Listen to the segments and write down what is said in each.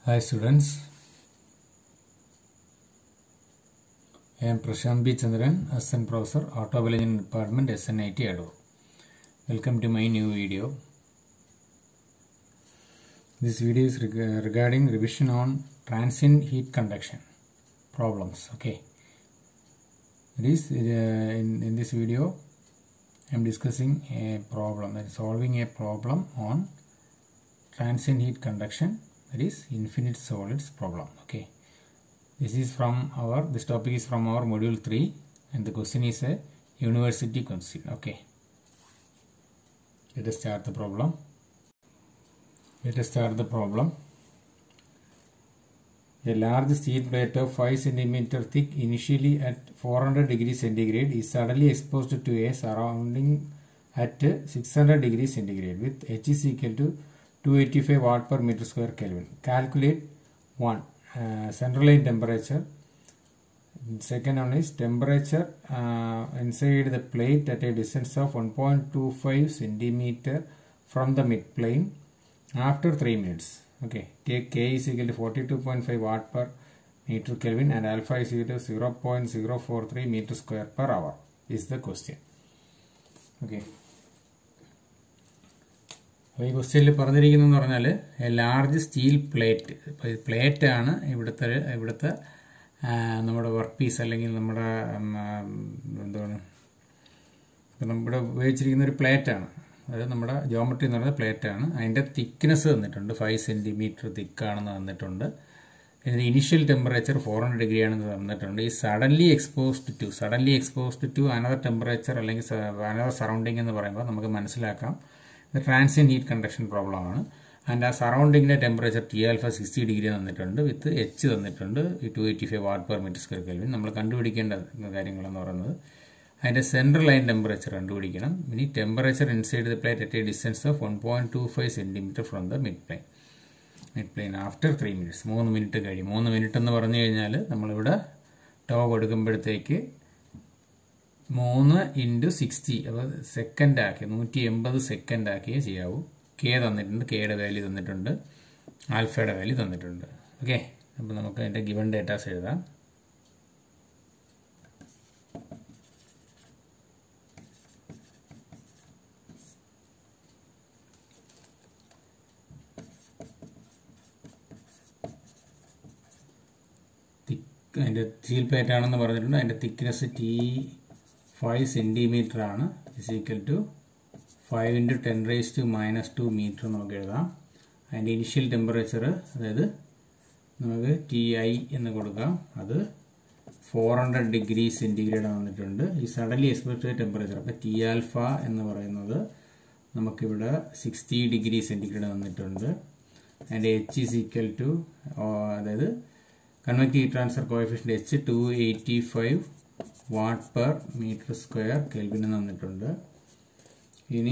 Hi students, I am Prashant B. Chandran, Assistant Professor, Automobile Engineering Department, SNIT Adoor. Welcome to my new video. This video is reg- regarding revision on transient heat conduction problems. Okay. It is uh, in, in this video I am discussing a problem that is solving a problem on transient heat conduction that is infinite solids problem okay this is from our this topic is from our module 3 and the question is a university question okay let us start the problem let us start the problem a large steel plate of 5 centimeter thick initially at 400 degrees centigrade is suddenly exposed to a surrounding at 600 degrees centigrade with H is equal to 285 watt per meter square Kelvin. Calculate one uh, central line temperature. Second one is temperature uh, inside the plate at a distance of 1.25 centimeter from the mid plane after 3 minutes. Okay, take K is equal to 42.5 watt per meter Kelvin and alpha is equal to 0.043 meter square per hour is the question. Okay. അപ്പോൾ ഈ ക്വസ്റ്റ്യനിൽ പറഞ്ഞിരിക്കുന്നതെന്ന് പറഞ്ഞാൽ large steel plate plate ആണ് ഇവിടുത്തെ ഇവിടുത്തെ ആ, നമ്മുടെ work piece അല്ലെങ്കിൽ നമ്മുടെ ഉം, ആ, എന്താണ് ഇപ്പം നമ്മുടെ ഉപയോഗിച്ചിരിക്കുന്ന ഒരു പ്ലേറ്റ് ആണ് അതായത് നമ്മുടെ ജോമെട്രി എന്ന് പറയുന്നത് പ്ലേറ്റ് ആണ് അതിൻ്റെ തിക്നെസ് തന്നിട്ടുണ്ട് ഫൈവ് സെൻറ്റിമീറ്റർ തിക്കാണെന്ന് തന്നിട്ടുണ്ട് ഇതിന് initial temperature four hundred degree ആണെന്ന് തന്നിട്ടുണ്ട് ഈ suddenly exposed to suddenly exposed to another temperature അല്ലെങ്കിൽ അനദർ സറൗണ്ടിങ് എന്ന് പറയുമ്പോൾ നമുക്ക് മനസ്സിലാക്കാം ഇത് ട്രാൻസിയൻ ഹീറ്റ് കണ്ടക്ഷൻ പ്രോബ്ലം ആണ് ആൻഡ് ആ സറൗണ്ടിങ്ങിൻ്റെ temperature T alpha sixty degree തന്നിട്ടുണ്ട് വിത്ത് എച്ച് തന്നിട്ടുണ്ട് to eighty five watt per metre square kelvin നമ്മൾ കണ്ടുപിടിക്കേണ്ട കാര്യങ്ങളെന്ന് പറയുന്നത് അതിൻ്റെ സെൻട്രൽ ലൈൻ ടെമ്പറേച്ചർ കണ്ടുപിടിക്കണം ഇനി temperature inside the plate at a distance of one point two five centimetre from the mid plane mid plane after three minutes മൂന്ന് minute കഴിയും മൂന്ന് മിനിറ്റ് എന്ന് പറഞ്ഞു കഴിഞ്ഞാൽ നമ്മളിവിടെ ടോ കൊടുക്കുമ്പോഴത്തേക്ക് മൂന്ന് ഇൻറ്റു സിക്സ്റ്റി അപ്പോൾ സെക്കൻഡ് ആക്കി നൂറ്റി എൺപത് സെക്കൻഡ് ആക്കിയേ ചെയ്യാവൂ കെ തന്നിട്ടുണ്ട് കെയുടെ വാല്യൂ തന്നിട്ടുണ്ട് ആൽഫയുടെ വാല്യൂ തന്നിട്ടുണ്ട് ഓക്കെ അപ്പോൾ നമുക്ക് അതിൻ്റെ ഗിവൺ ഡേറ്റാസ് എഴുതാം തിക്ക് അതിൻ്റെ സ്റ്റീൽ പ്ലേറ്റ് ആണെന്ന് പറഞ്ഞിട്ടുണ്ട് അതിൻ്റെ തിക്നെസ് ടി ഫൈവ് സെൻറ്റിമീറ്റർ ആണ് is equal to five into ten raise to minus two metre നമുക്ക് എഴുതാം അതിൻ്റെ ഇനിഷ്യൽ ടെമ്പറേച്ചർ അതായത് നമുക്ക് ടി ഐ എന്ന് കൊടുക്കാം അത് ഫോർ ഹൺഡ്രഡ് ഡിഗ്രി സെൻറ്റിഗ്രേഡ് വന്നിട്ടുണ്ട് ഈ സഡൻലി എക്സ്പെക്റ്റഡ് ടെമ്പറേച്ചർ അപ്പോൾ ടി ആൽഫ എന്ന് പറയുന്നത് നമുക്കിവിടെ സിക്സ്റ്റി ഡിഗ്രി സെൻറ്റിഗ്രേഡ് വന്നിട്ടുണ്ട് അതിൻ്റെ എച്ച് ഈസ് ഈക്വൽ ടു അതായത് convective heat transfer coefficient H to eighty five watt per metre square kelvin തന്നിട്ടുണ്ട് ഇനി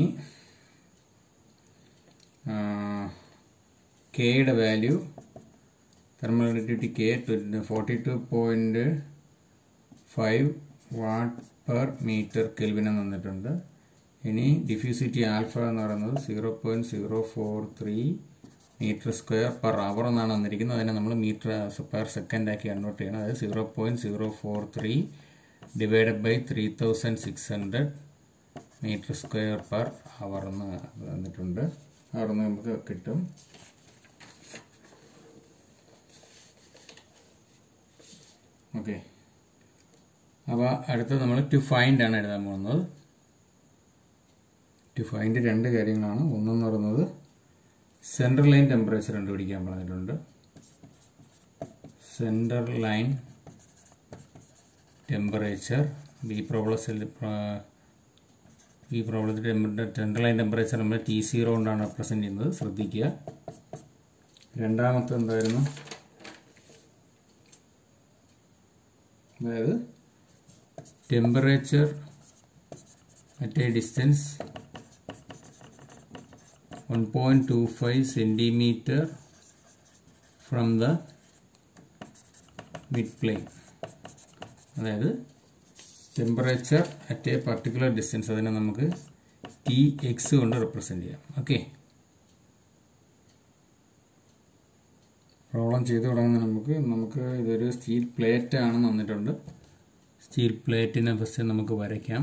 കെയുടെ value thermal conductivity K forty two point five watt per metre kelvin തന്നിട്ടുണ്ട് ഇനി diffusivity alpha എന്ന് പറയുന്നത് zero point zero four three metre square per hour എന്നാണ് വന്നിരിക്കുന്നത് അതിനെ നമ്മൾ മീറ്റർ പെർ സെക്കൻഡ് ആക്കി കൺവേർട്ട് ചെയ്യണം അതായത് zero point zero four three divided by three thousand six hundred metre square per hour എന്ന് വന്നിട്ടുണ്ട് അവിടെ നിന്ന് നമുക്ക് കിട്ടും ഓക്കെ അപ്പോൾ അടുത്തത് നമ്മൾ ടു ഫൈൻഡ് ആണ് എഴുതാൻ പോകുന്നത് ടു ഫൈൻഡ് രണ്ട് കാര്യങ്ങളാണ് ഒന്നെന്ന് പറയുന്നത് സെൻട്രൽ ലൈൻ ടെമ്പറേച്ചർ കണ്ടുപിടിക്കാൻ പറഞ്ഞിട്ടുണ്ട് സെൻട്രൽ ലൈൻ ടെമ്പറേച്ചർ ഈ പ്രോബ്ലത്തിൽ ഈ പ്രോബ്ലത്തിൽ സെൻട്രൽ ലൈൻ ടെമ്പറേച്ചർ നമ്മൾ ടി സീറോ കൊണ്ടാണ് റെപ്രസെൻ്റ് ചെയ്യുന്നത് ശ്രദ്ധിക്കുക രണ്ടാമത്തെ എന്തായിരുന്നു അതായത് temperature at a distance 1.25 centimeter from the mid plane അതായത് temperature at a particular distance അതിനെ നമുക്ക് ടി എക്സ് കൊണ്ട് റെപ്രസെൻ്റ് ചെയ്യാം ഓക്കെ പ്രോബ്ലം ചെയ്ത് തുടങ്ങുന്ന നമുക്ക് നമുക്ക് ഇതൊരു സ്റ്റീൽ പ്ലേറ്റ് ആണ് തന്നിട്ടുണ്ട് സ്റ്റീൽ പ്ലേറ്റിനെ ഫസ്റ്റ് നമുക്ക് വരയ്ക്കാം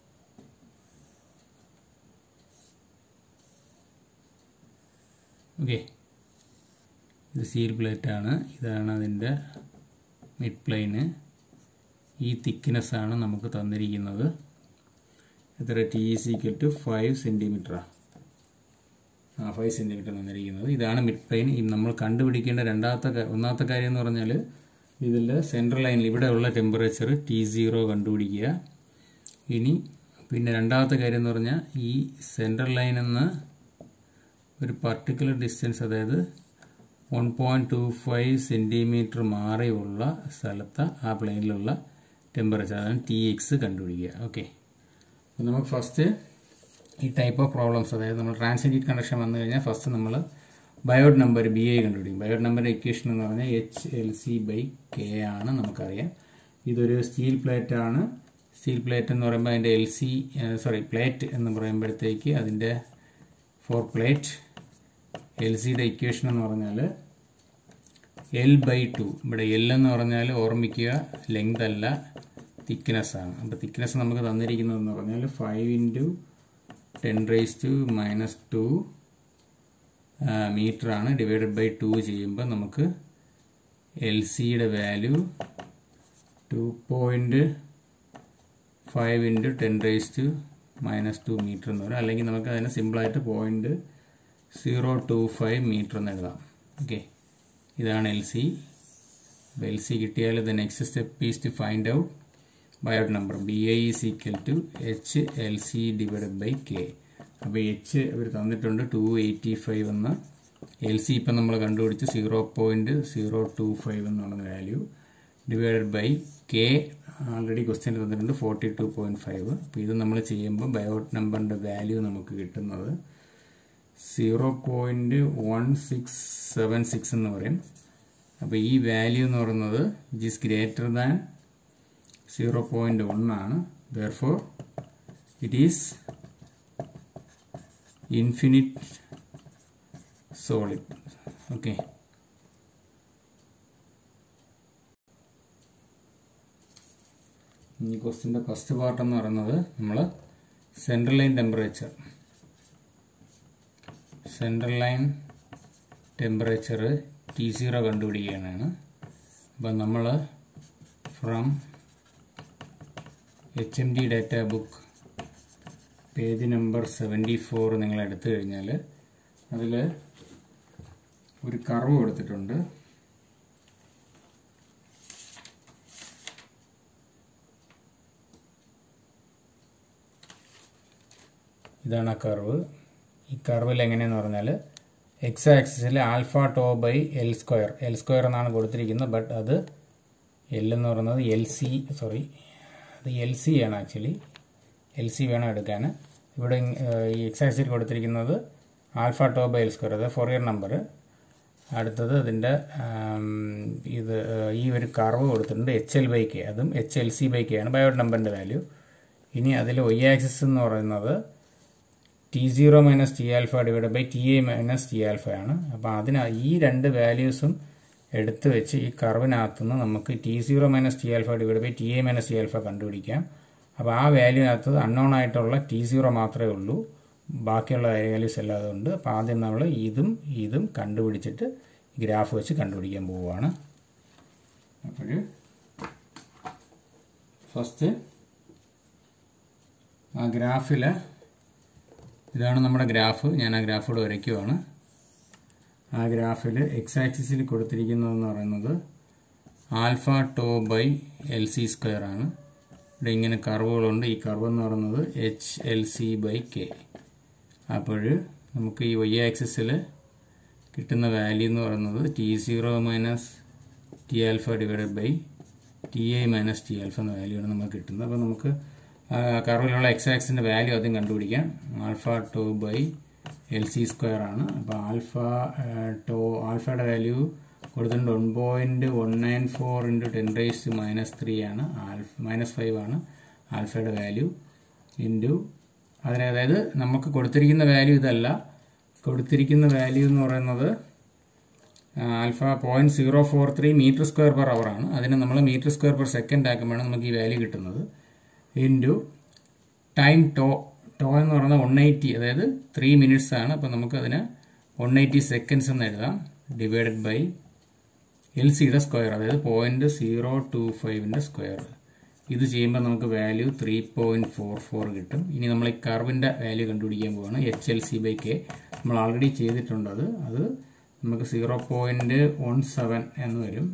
ഓക്കെ ഇത് സ്റ്റീൽ പ്ലേറ്റ് ആണ് ഇതാണ് അതിൻ്റെ മിഡ് പ്ലെയിന് ഈ തിക്നെസ് ആണ് നമുക്ക് തന്നിരിക്കുന്നത് എത്ര T is equal to five സെൻറ്റിമീറ്ററാണ് ആ ഫൈവ് സെൻറ്റിമീറ്റർ തന്നിരിക്കുന്നത് ഇതാണ് മിഡ് പ്ലെയിൻ നമ്മൾ കണ്ടുപിടിക്കേണ്ട രണ്ടാമത്തെ കാ- ഒന്നാമത്തെ കാര്യം എന്ന് പറഞ്ഞാൽ ഇതിൽ സെൻട്രൽ ലൈനിൽ ഇവിടെയുള്ള ടെമ്പറേച്ചർ ടി സീറോ കണ്ടുപിടിക്കുക ഇനി പിന്നെ രണ്ടാമത്തെ കാര്യം എന്ന് പറഞ്ഞാൽ ഈ സെൻട്രൽ ലൈനിൽ നിന്ന് ഒരു പർട്ടിക്കുലർ ഡിസ്റ്റൻസ് അതായത് one point two five centimetre മാറിയുള്ള സ്ഥലത്ത് ആ പ്ലെയിനിലുള്ള ടെമ്പറേച്ചർ അതാണ് ടി എക്സ് കണ്ടുപിടിക്കുക ഓക്കെ അപ്പോൾ നമുക്ക് ഫസ്റ്റ് ഈ ടൈപ്പ് ഓഫ് പ്രോബ്ലംസ് അതായത് നമ്മൾ ട്രാൻസിറ്റ് കണ്ടക്ഷൻ വന്നു കഴിഞ്ഞാൽ ഫസ്റ്റ് നമ്മൾ ബയോഡ് നമ്പർ ബി ഐ കണ്ടുപിടിക്കും ബയോഡ് നമ്പർ ഇക്വേഷൻ എന്ന് പറഞ്ഞാൽ H L C by K ആണ് നമുക്കറിയാം ഇതൊരു സ്റ്റീൽ പ്ലേറ്റ് ആണ് സ്റ്റീൽ പ്ലേറ്റ് എന്ന് പറയുമ്പോൾ അതിൻ്റെ എൽ സി സോറി പ്ലേറ്റ് എന്ന് പറയുമ്പോഴത്തേക്ക് അതിൻ്റെ ഫോർ പ്ലേറ്റ് എൽ സിയുടെ ഇക്വേഷൻ എന്ന് പറഞ്ഞാൽ എൽ ബൈ ടു ഇവിടെ എൽ എന്ന് പറഞ്ഞാൽ ഓർമ്മിക്കുക ലെങ്ത് അല്ല തിക്നെസ് ആണ് അപ്പോൾ തിക്നെസ് നമുക്ക് തന്നിരിക്കുന്നതെന്ന് പറഞ്ഞാൽ five into ten raise to minus two metre ആണ് ഡിവൈഡഡ് ബൈ ടു ചെയ്യുമ്പോൾ നമുക്ക് എൽ സിയുടെ value two point five into ten raise to minus two metre എന്ന് പറയും അല്ലെങ്കിൽ നമുക്ക് അതിനെ സിമ്പിളായിട്ട് point zero two five metre എന്ന് എഴുതാം ഓക്കെ ഇതാണ് എൽ സി അപ്പോൾ എൽ സി കിട്ടിയാൽ the next step is to find out Biot number B I is equal to H L C divided by K അപ്പോൾ എച്ച് ഇവർ തന്നിട്ടുണ്ട് to eighty five എന്ന L C ഇപ്പം നമ്മൾ കണ്ടുപിടിച്ച് zero point zero two five എന്നുള്ള value divided by K already question തന്നിട്ടുണ്ട് forty two point five അപ്പോൾ ഇത് നമ്മൾ ചെയ്യുമ്പോൾ ബയോട്ട് നമ്പറിൻ്റെ വാല്യൂ നമുക്ക് കിട്ടുന്നത് zero point one six seven six എന്ന് പറയും അപ്പോൾ ഈ വാല്യൂ എന്ന് പറയുന്നത് it is greater than zero point one ആണ് therefore it is infinite solid okay ഈ ക്വസ്റ്റിൻ്റെ ഫസ്റ്റ് പാർട്ട് എന്ന് പറയുന്നത് നമ്മൾ central line temperature central line temperature T zero കണ്ടുപിടിക്കാനാണ് അപ്പം നമ്മൾ from H M D data book page number seventy four നിങ്ങൾ എടുത്തു കഴിഞ്ഞാൽ അതിൽ ഒരു കർവ് കൊടുത്തിട്ടുണ്ട് ഇതാണ് ആ കർവ് ഈ കർവിൽ എങ്ങനെയെന്ന് പറഞ്ഞാൽ എക്സ് ആക്സിസിൽ alpha tau by L square L square എന്നാണ് കൊടുത്തിരിക്കുന്നത് ബട്ട് അത് എൽ എന്ന് പറയുന്നത് എൽ സി സോറി അത് എൽ സി ആണ് ആക്ച്വലി എൽ സി വേണം എടുക്കാൻ ഇവിടെ ഇങ്- ഏഹ് ഈ എക്സ് ആക്സിൽ കൊടുത്തിരിക്കുന്നത് alpha tau by L square അത് ഫോറിയർ നമ്പർ അടുത്തത് അതിൻ്റെ ആം, ഇത് ഏഹ്, ഈ ഒരു കർവ് കൊടുത്തിട്ടുണ്ട് എച്ച് എൽ ബൈ കെ അതും H L C by K ആണ് ബയോട്ട് നമ്പറിൻ്റെ വാല്യൂ ഇനി അതിൽ ഒയ് ആക്സിസ് എന്ന് പറയുന്നത് T zero minus T alpha divide by T A minus T alpha ആണ് അപ്പോൾ അതിന് ഈ രണ്ട് വാല്യൂസും എടുത്തു വെച്ച് ഈ കർവിനകത്തുനിന്ന് നമുക്ക് T zero minus T alpha divide by T A minus T alpha കണ്ടുപിടിക്കാം അപ്പോൾ ആ വാല്യൂനകത്ത് അൺനോൺ ആയിട്ടുള്ള ടി സീറോ മാത്രമേ ഉള്ളൂ ബാക്കിയുള്ള വാല്യൂസ് എല്ലാം ഉണ്ട് അപ്പോൾ ആദ്യം നമ്മൾ ഇതും ഇതും കണ്ടുപിടിച്ചിട്ട് ഗ്രാഫ് വെച്ച് കണ്ടുപിടിക്കാൻ പോവുകയാണ് അപ്പോൾ ഫസ്റ്റ് ആ ഗ്രാഫിൽ ഇതാണ് നമ്മുടെ ഗ്രാഫ് ഞാൻ ആ ഗ്രാഫോട് വരയ്ക്കുവാണ് ആ ഗ്രാഫിൽ എക്സ് ആക്സിസിൽ കൊടുത്തിരിക്കുന്നതെന്ന് പറയുന്നത് alpha tau by L C square ആണ് ഇവിടെ ഇങ്ങനെ കർവുകളുണ്ട് ഈ കർവ് എന്ന് പറയുന്നത് H L C by K അപ്പോൾ നമുക്ക് ഈ വൈ ആക്സിസിൽ കിട്ടുന്ന വാല്യൂ എന്ന് പറയുന്നത് T zero minus T alpha divided by T A minus T alpha എന്ന വാല്യൂ ആണ് നമുക്ക് കിട്ടുന്നത് അപ്പോൾ നമുക്ക് ആ കർവിലുള്ള എക്സ് ആക്സിൻ്റെ വാല്യൂ ആദ്യം കണ്ടുപിടിക്കാം alpha tau by L C square ആണ് അപ്പോൾ ആൽഫ ടോ ആൽഫയുടെ വാല്യൂ കൊടുത്തിട്ടുണ്ട് one point one nine four into ten raise minus three ആണ് ആൽഫ മൈനസ് ഫൈവ് ആണ് ആൽഫയുടെ വാല്യൂ ഇൻറ്റു അതിന് അതായത് നമുക്ക് കൊടുത്തിരിക്കുന്ന വാല്യൂ ഇതല്ല കൊടുത്തിരിക്കുന്ന വാല്യൂ എന്ന് പറയുന്നത് alpha point zero four three metre square per hour ആണ് അതിന് നമ്മൾ മീറ്റർ സ്ക്വയർ പെർ സെക്കൻഡ് ആക്കുമ്പോഴാണ് നമുക്ക് ഈ വാല്യൂ കിട്ടുന്നത് ഇൻറ്റു ടൈം ടോ ടോ എന്ന് പറയുന്നത് വൺ എയ്റ്റി അതായത് ത്രീ മിനിറ്റ്സ് ആണ് അപ്പോൾ നമുക്ക് അതിന് വൺ എയ്റ്റി സെക്കൻഡ്സ് എന്ന് എഴുതാം ഡിവൈഡഡ് ബൈ എൽ സിയുടെ സ്ക്വയർ അതായത് പോയിന്റ് സീറോ ടു ഫൈവിൻ്റെ സ്ക്വയർ ഇത് ചെയ്യുമ്പോൾ നമുക്ക് value three point four four കിട്ടും ഇനി നമ്മൾ ഈ കർവിൻ്റെ വാല്യൂ കണ്ടുപിടിക്കാൻ പോവാണ് H L C by K നമ്മൾ ആൾറെഡി ചെയ്തിട്ടുണ്ട് അത് അത് നമുക്ക് സീറോ പോയിന്റ് വൺ സെവൻ എന്ന് വരും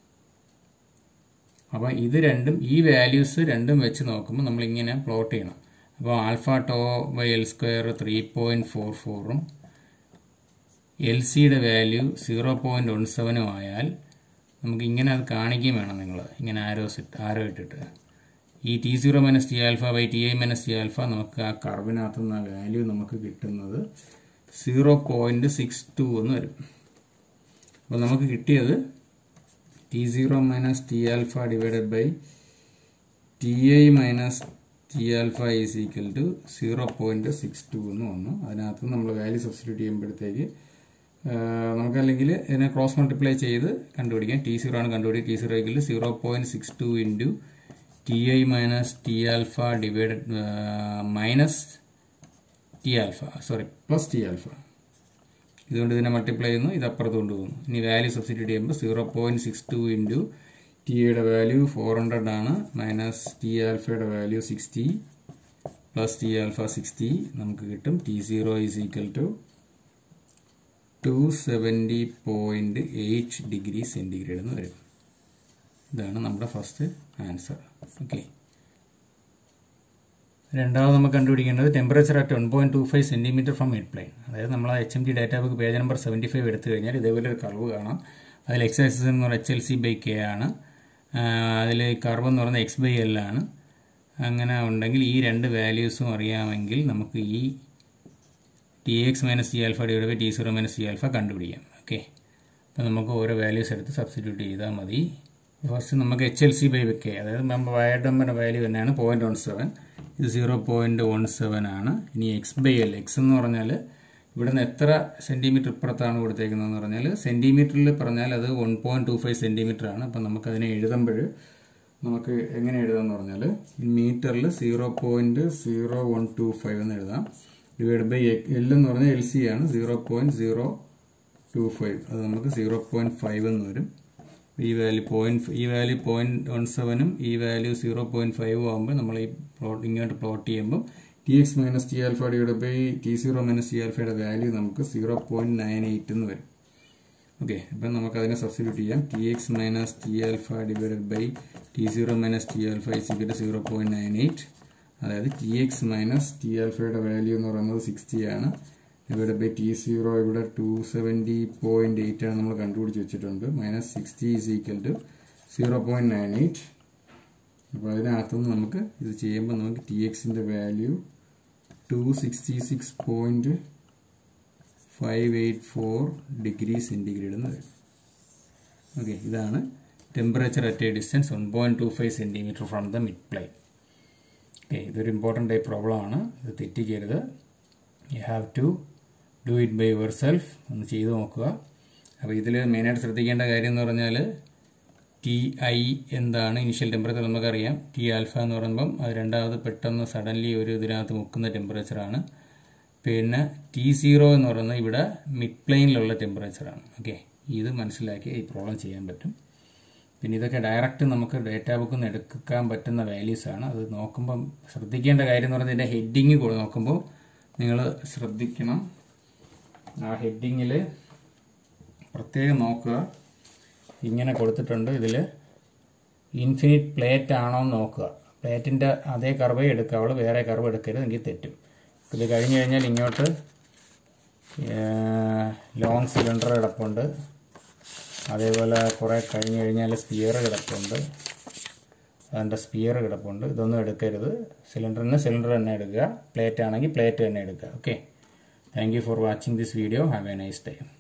അപ്പോൾ ഇത് രണ്ടും ഈ വാല്യൂസ് രണ്ടും വെച്ച് നോക്കുമ്പോൾ നമ്മൾ ഇങ്ങനെ പ്ലോട്ട് ചെയ്യണം അപ്പോൾ alpha tau by L square three point four ഫോറും എൽ സിയുടെ വാല്യൂ സീറോ പോയിന്റ് വൺ സെവനും ആയാൽ നമുക്ക് ഇങ്ങനെ അത് കാണിക്കുകയും വേണം നിങ്ങൾ ഇങ്ങനെ ആരോ സെറ്റ് ആരോ ഇട്ടിട്ട് ഈ T zero minus T alpha by T I minus T alpha നമുക്ക് ആ കർവിനകത്ത് നിന്ന് ആ വാല്യൂ നമുക്ക് കിട്ടുന്നത് സീറോ പോയിന്റ് സിക്സ് ടു എന്ന് വരും അപ്പോൾ നമുക്ക് കിട്ടിയത് T zero minus T alpha divided by T I minus T alpha is equal to zero point six two എന്ന് വന്നു അതിനകത്ത് നമ്മൾ വാല്യൂ സബ്സ്റ്റിറ്റ്യൂട്ട് ചെയ്യുമ്പോഴത്തേക്ക് നമുക്കല്ലെങ്കിൽ ഇതിനെ ക്രോസ് മൾട്ടിപ്ലൈ ചെയ്ത് കണ്ടുപിടിക്കാം ടി സീറോ ആണ് കണ്ടുപിടിക്കുക T zero equal zero point six two into T I minus T alpha divided minus T alpha sorry plus T alpha ഇതുകൊണ്ട് ഇതിനെ മൾട്ടിപ്ലൈ ചെയ്യുന്നു ഇത് അപ്പുറത്ത് കൊണ്ടുപോകുന്നു ഇനി വാല്യൂ സബ്സ്റ്റിറ്റ്യൂട്ട് ചെയ്യുമ്പോൾ zero point six two into ടിയുടെ വാല്യൂ ഫോർ ഹൺഡ്രഡ് ആണ് മൈനസ് ടി ആൽഫയുടെ value sixty plus T alpha sixty നമുക്ക് കിട്ടും T zero is equal to two seventy point eight degree centigrade എന്ന് വരും ഇതാണ് നമ്മുടെ ഫസ്റ്റ് ആൻസർ ഓക്കെ രണ്ടാമത് നമുക്ക് കണ്ടുപിടിക്കേണ്ടത് temperature at one point two five centimetre from mid plane അതായത് നമ്മൾ H M T data book page number seventy five എടുത്തു കഴിഞ്ഞാൽ ഇതേപോലെ ഒരു കർവ് കാണാം അതിൽ എക്സ് ആക്സിസ് എന്ന് പറയുന്നത് H L C by K ആണ് അതിൽ കർവ് എന്ന് പറയുന്നത് എക്സ് ബൈ എൽ ആണ് അങ്ങനെ ഉണ്ടെങ്കിൽ ഈ രണ്ട് വാല്യൂസും അറിയാമെങ്കിൽ നമുക്ക് ഈ T X minus T alpha divide by T zero minus T alpha കണ്ടുപിടിക്കാം ഓക്കെ അപ്പോൾ നമുക്ക് ഓരോ വാല്യൂസ് എടുത്ത് സബ്സ്റ്റിറ്റ്യൂട്ട് ചെയ്താൽ മതി ഫസ്റ്റ് നമുക്ക് H L C by K അതായത് നമ്മൾ വയർ നമ്പറിൻ്റെ വാല്യൂ തന്നെയാണ് പോയിന്റ് വൺ സെവൻ ഇത് സീറോ പോയിന്റ് വൺ സെവൻ ആണ് ഇനി എക്സ് ബൈ എൽ എക്സ് എന്ന് പറഞ്ഞാൽ ഇവിടുന്ന് എത്ര സെൻറ്റിമീറ്റർ ഇപ്പുറത്താണ് കൊടുത്തേക്കുന്നതെന്ന് പറഞ്ഞാൽ സെൻറ്റിമീറ്ററിൽ പറഞ്ഞാൽ അത് one point two five centimetre ആണ് അപ്പം നമുക്കതിനെ എഴുതുമ്പോൾ നമുക്ക് എങ്ങനെ എഴുതാമെന്ന് പറഞ്ഞാൽ മീറ്ററിൽ zero point zero one two five എന്ന് എഴുതാം ഡിവൈഡ് ബൈ എൽ എന്ന് പറഞ്ഞാൽ എൽ സി ആണ് zero point zero two five അത് നമുക്ക് സീറോ പോയിന്റ് ഫൈവ് എന്ന് വരും ഈ വാല്യൂ പോയിന്റ് ഈ വാല്യൂ പോയിന്റ് വൺ സെവനും ഈ വാല്യൂ സീറോ പോയിന്റ് ഫൈവും ആകുമ്പോൾ നമ്മൾ ഈ പ്ലോട്ട് ഇങ്ങോട്ട് പ്ലോട്ട് ചെയ്യുമ്പോൾ T X minus T alpha divide by T zero minus T ആൽഫയുടെ വാല്യൂ നമുക്ക് സീറോ പോയിന്റ് നയൻ എയ്റ്റ് എന്ന് വരും ഓക്കെ അപ്പം നമുക്ക് അതിനെ സബ്സ്റ്റിറ്റ്യൂട്ട് ചെയ്യാം T X minus T alpha divided by T zero minus T alpha ഇസിക്കട്ട് സീറോ പോയിന്റ് നയൻ എയ്റ്റ് അതായത് ടി എക്സ് മൈനസ് ടി ആൽഫയുടെ വാല്യൂ എന്ന് പറയുന്നത് സിക്സ്റ്റി ആണ് ഡിവൈഡ് ബൈ ടി സീറോ ഇവിടെ ടു സെവൻറ്റി പോയിന്റ് എയ്റ്റ് ആണ് നമ്മൾ കണ്ടുപിടിച്ച് വെച്ചിട്ടുണ്ട് minus sixty is equal to zero point nine eight അപ്പോൾ അതിനകത്തുനിന്ന് നമുക്ക് ഇത് ചെയ്യുമ്പോൾ നമുക്ക് ടി എക്സിൻ്റെ value two sixty six point five eight four degree centigrade എന്ന് വരും ഓക്കെ ഇതാണ് temperature at a distance one point two five centimetre from the mid plane okay ഇതൊരു ഇമ്പോർട്ടൻ്റ് ആയി പ്രോബ്ലം ആണ് ഇത് തെറ്റിക്കരുത് you have to do it by yourself ഒന്ന് ചെയ്ത് നോക്കുക അപ്പോൾ ഇതിൽ മെയിനായിട്ട് ശ്രദ്ധിക്കേണ്ട കാര്യം എന്ന് പറഞ്ഞാൽ ടി ഐ എന്താണ് ഇനിഷ്യൽ ടെമ്പറേച്ചർ നമുക്കറിയാം ടി ആൽഫ എന്ന് പറയുമ്പം അത് രണ്ടാമത് പെട്ടെന്ന് സഡൻലി ഒരു ഇതിനകത്ത് മുക്കുന്ന ടെമ്പറേച്ചറാണ് പിന്നെ ടി സീറോ എന്ന് പറയുന്നത് ഇവിടെ മിഡ് പ്ലെയിനിലുള്ള ടെമ്പറേച്ചറാണ് ഓക്കെ ഇത് മനസ്സിലാക്കി ഈ പ്രോബ്ലം ചെയ്യാൻ പറ്റും പിന്നെ ഇതൊക്കെ ഡയറക്റ്റ് നമുക്ക് ഡേറ്റാ ബുക്കിൽ നിന്ന് എടുക്കാൻ പറ്റുന്ന വാല്യൂസ് ആണ് അത് നോക്കുമ്പം ശ്രദ്ധിക്കേണ്ട കാര്യം എന്ന് പറഞ്ഞാൽ ഇതിൻ്റെ ഹെഡിങ് നോക്കുമ്പോൾ നിങ്ങൾ ശ്രദ്ധിക്കണം ആ ഹെഡിങ്ങിൽ പ്രത്യേകം നോക്കുക ഇങ്ങനെ കൊടുത്തിട്ടുണ്ട് ഇതിൽ ഇൻഫിനിറ്റ് പ്ലേറ്റ് ആണോ എന്ന് നോക്കുക പ്ലേറ്റിൻ്റെ അതേ കർവേ എടുക്കാവുള്ളൂ വേറെ കർവ് എടുക്കരുത് എങ്കിൽ തെറ്റും ഇത് കഴിഞ്ഞ് കഴിഞ്ഞാൽ ഇങ്ങോട്ട് ലോങ് സിലിണ്ടർ കിടപ്പുണ്ട് അതേപോലെ കുറേ കഴിഞ്ഞ് കഴിഞ്ഞാൽ സ്പിയർ കിടപ്പുണ്ട് അതിൻ്റെ സ്പിയർ കിടപ്പുണ്ട് ഇതൊന്നും എടുക്കരുത് സിലിണ്ടറിന് സിലിണ്ടർ തന്നെ എടുക്കുക പ്ലേറ്റ് ആണെങ്കിൽ പ്ലേറ്റ് തന്നെ എടുക്കുക okay thank you for watching this video have a nice time